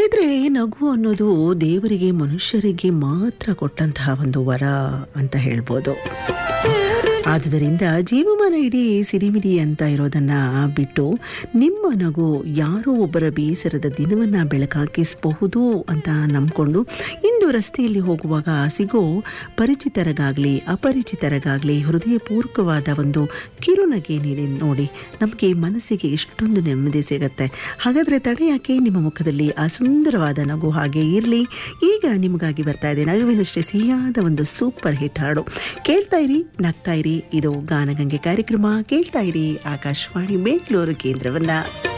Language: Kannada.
ಸ್ನೇಹಿತರೆ ನಗು ಅನ್ನೋದು ದೇವರಿಗೆ ಮನುಷ್ಯರಿಗೆ ಮಾತ್ರ ಕೊಟ್ಟಂತಹ ಒಂದು ವರ ಅಂತ ಹೇಳ್ಬೋದು ಆದುದರಿಂದ ಜೀವಮಾನ ಇಡೀ ಸಿರಿಮಿಡಿ ಅಂತ ಇರೋದನ್ನ ಬಿಟ್ಟು ನಿಮ್ಮ ನಗು ಯಾರೋ ಒಬ್ಬರ ಬೇಸರದ ದಿನವನ್ನ ಬೆಳಕಾಕಿಸಬಹುದು ಅಂತ ನಂಬ್ಕೊಂಡು ಇಂದು ರಸ್ತೆಯಲ್ಲಿ ಹೋಗುವಾಗ ಸಿಗೋ ಪರಿಚಿತರಿಗಾಗಲಿ ಅಪರಿಚಿತರಿಗಾಗಲಿ ಹೃದಯಪೂರ್ವಕವಾದ ಒಂದು ಕಿರುನಗೆ ನೀಡಿ ನೋಡಿ ನಮಗೆ ಮನಸ್ಸಿಗೆ ಎಷ್ಟೊಂದು ನೆಮ್ಮದಿ ಸಿಗುತ್ತೆ ಹಾಗಾದರೆ ತಡೆ ಯಾಕೆ ನಿಮ್ಮ ಮುಖದಲ್ಲಿ ಆ ಸುಂದರವಾದ ನಗು ಹಾಗೆ ಇರಲಿ ಈಗ ನಿಮಗಾಗಿ ಬರ್ತಾ ಇದೆ ನಗುವಿನಷ್ಟೇ ಸಿಹಿಯಾದ ಒಂದು ಸೂಪರ್ ಹಿಟ್ ಹಾಡು ಕೇಳ್ತಾ ಇರಿ ನಗ್ತಾ ಇರಿ ಇದು ಗಾನಗಂಗೆ ಕಾರ್ಯಕ್ರಮ ಕೇಳ್ತಾ ಇರಿ ಆಕಾಶವಾಣಿ ಬೆಂಗಳೂರು ಕೇಂದ್ರವನ್ನ